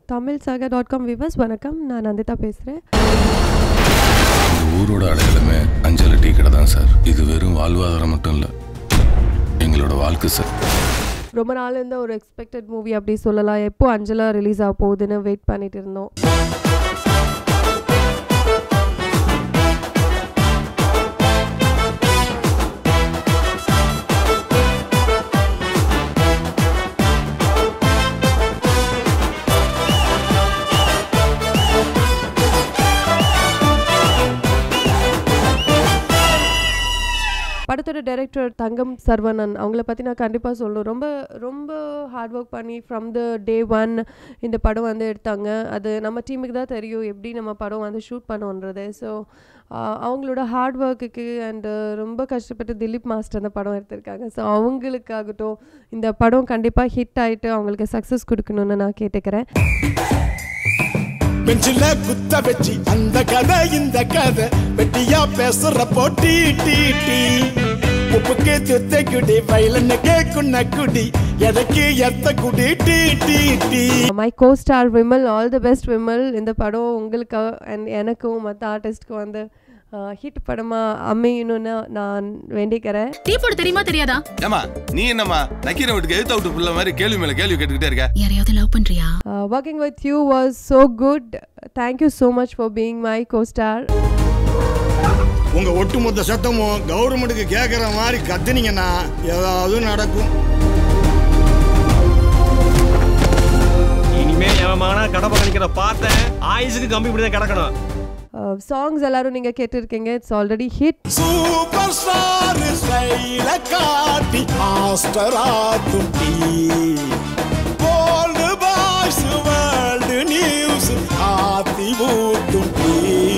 Tamil saga dot com viewers வணக்கம் நான் நந்திதா பேசுகிறேன் இந்த ஊரோட அடையாளமே அஞ்சலி டீ கடை தான் சார் இது வெறும் வாழ்வாதாரம் மட்டும் இல்லை எங்களோட வாழ்க்கை சார் ரொம்ப நாள் இருந்த ஒரு எக்ஸ்பெக்டட் மூவி அப்படி சொல்லலாம் எப்போ அஞ்சலா ரிலீஸ் ஆக போகுதுன்னு வெயிட் பண்ணிட்டு இருந்தோம் படத்தோட டைரக்டர் தங்கம் சர்வனன் அவங்கள பற்றி நான் கண்டிப்பாக சொல்லணும் ரொம்ப ரொம்ப ஹார்ட் ஒர்க் பண்ணி ஃப்ரம் த டே ஒன் இந்த படம் வந்து எடுத்தாங்க அது நம்ம டீமுக்கு தான் தெரியும் எப்படி நம்ம படம் வந்து ஷூட் பண்ணோன்றது ஸோ அவங்களோட ஹார்ட் ஒர்க்குக்கு அண்டு ரொம்ப கஷ்டப்பட்டு திலீப் மாஸ்டர் அந்த படம் எடுத்திருக்காங்க ஸோ அவங்களுக்காகட்டும் இந்த படம் கண்டிப்பாக ஹிட் ஆகிட்டு அவங்களுக்கு சக்ஸஸ் கொடுக்கணும்னு நான் கேட்டுக்கிறேன் பெஞ்சில குத்த வச்சு அந்த கதை இந்த கதை வெட்டியா பேசுற போட்டி டீ டீ உப்புக்கு துத்த குடி வயலனுக்கு குன்ன குடி எதைக்கு எத்த குடி டீ டீ டீ my co star Vimal all the best Vimal இந்த படம் உங்களுக்கு அண்ட் எனக்கும் மற்ற ஆர்டிஸ்ட்க்கும் வந்து ஹிட் படமாக அமையணும்னு நான் வேண்டிக்கிறேன் டீ போட தெரியுமா தெரியாதா ஏமா நீ என்னம்மா நக்கீரன் வீட்டுக்கு எழுத்த விட்டு புள்ள மாதிரி கேள்வி மேல கேள்வி கேட்டுக்கிட்டே இருக்க யாரையாவது லவ் பண்றியா working with you was so good thank you so much for being my co star உங்க ஒட்டுமொத்த சத்தமும் கவர்மெண்ட்டுக்கு கேக்குற மாதிரி கத்துனீங்கன்னா ஏதாவது நடக்கும் இனிமே எவன் மகனா கடை நிக்கிற பார்த்தேன் ஆயுசுக்கு கம்பி இப்படி தான் கிடக்கணும் சாங்ஸ் எல்லாரும் நீங்கள் கேட்டிருக்கீங்க it's already hit super star ஸ்டைல காட்டி மாஸ்டர் ஆட்டும் tea cold boys world news ஆத்தி ஊட்டும் டீ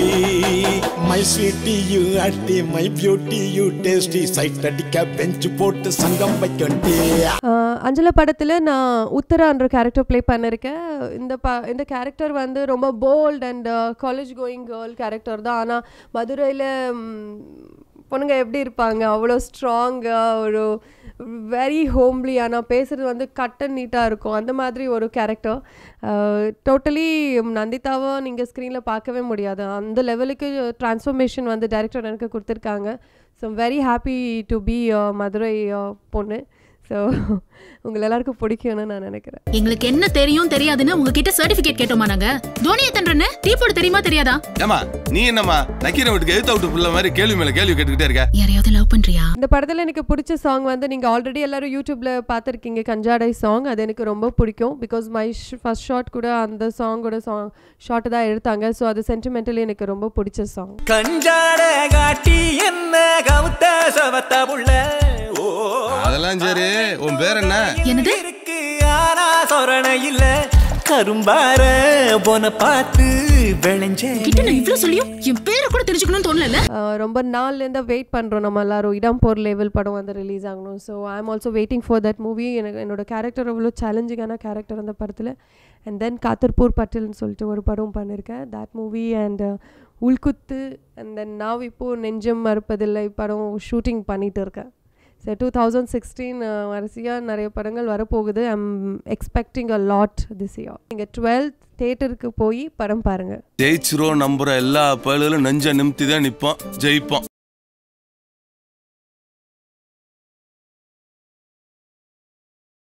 மை ஸ்வீட்டி யூ அட்டி my beauty you tasty sight அடிக்க பெஞ்ச் போட்டு சங்கம் வைக்கும் டீ அஞ்சல படத்தில் நான் உத்தரான்ற கேரக்டர் ப்ளே பண்ணியிருக்கேன் இந்த ப இந்த கேரக்டர் வந்து ரொம்ப bold and college going girl character தான் ஆனால் மதுரையில் பொண்ணுங்க எப்படி இருப்பாங்க அவ்வளோ ஸ்ட்ராங்காக ஒரு வெரி ஹோம்லி ஆனால் பேசுகிறது வந்து கட் அண்ட் நீட்டாக இருக்கும் அந்த மாதிரி ஒரு கேரக்டர் டோட்டலி நந்திதாவை நீங்கள் ஸ்க்ரீனில் பார்க்கவே முடியாது அந்த லெவலுக்கு ட்ரான்ஸ்ஃபர்மேஷன் வந்து டைரக்டர் எனக்கு கொடுத்துருக்காங்க so very happy to be மதுரை uh, பொண்ணு ஸோ உங்களை எல்லாருக்கும் பிடிக்கும்னு நான் நினைக்கிறேன் எங்களுக்கு என்ன தெரியும் தெரியாதுன்னு உங்ககிட்ட சர்டிபிகேட் கேட்டோமா நாங்க தோனி எத்தன்றன்னு டீ போட தெரியுமா தெரியாதா ஏமா நீ என்னம்மா நக்கீரன் வீட்டுக்கு எழுத்த விட்டு புள்ள மாதிரி கேள்வி மேல கேள்வி கேட்டுக்கிட்டே இருக்க யாரையாவது லவ் பண்றியா இந்த படத்தில் எனக்கு பிடிச்ச சாங் வந்து நீங்கள் ஆல்ரெடி எல்லாரும் யூடியூப்பில் பார்த்துருக்கீங்க கஞ்சாடை சாங் அது எனக்கு ரொம்ப பிடிக்கும் பிகாஸ் மை ஃபர்ஸ்ட் ஷாட் கூட அந்த சாங்கோட சாங் ஷாட்டு தான் எடுத்தாங்க ஸோ அது சென்டிமெண்டலி எனக்கு ரொம்ப பிடிச்ச சாங் கஞ்சாட காட்டி என்ன கவுத்த சவத்த புள்ள ஓ அதெல்லாம் சரி உன் பேர் என்ன என்னது இருக்கு ஆனா சொரண இல்ல கரும்பார போன பார்த்து விளைஞ்ச கிட்ட நான் இவ்ளோ சொல்லியும் என் பேரை கூட தெரிஞ்சுக்கணும்னு தோணல ஆஹ் ரொம்ப நாள்லேருந்து வெயிட் பண்ணுறோம் நம்ம எல்லாரும் இடம் போர் லெவல் படம் வந்து ரிலீஸ் ஆகணும் so I am also waiting for that movie எனக்கு என்னோட கேரக்டர் அவ்வளோ சேலஞ்சிங்கான கேரக்டர் அந்த படத்தில் அண்ட் தென் காத்தர்பூர் பட்டில்னு சொல்லிட்டு ஒரு படம் பண்ணியிருக்கேன் that movie and Ulkuthu and then நான் இப்போது நெஞ்சம் மறுப்பதில்லை படம் ஷூட்டிங் பண்ணிட்டு இருக்கேன் ஸோ டூ தௌசண்ட் சிக்ஸ்டீன் வரிசையாக நிறைய படங்கள் வரப்போகுது I'm expecting a lot this year நீங்கள் டுவெல்த் தேட்டருக்கு போய் படம் பாருங்கள் ஜெயிச்சிரும் நம்புற எல்லா பயலுகளும் நெஞ்ச நிமித்தி தான் நிப்போம் ஜெயிப்போம்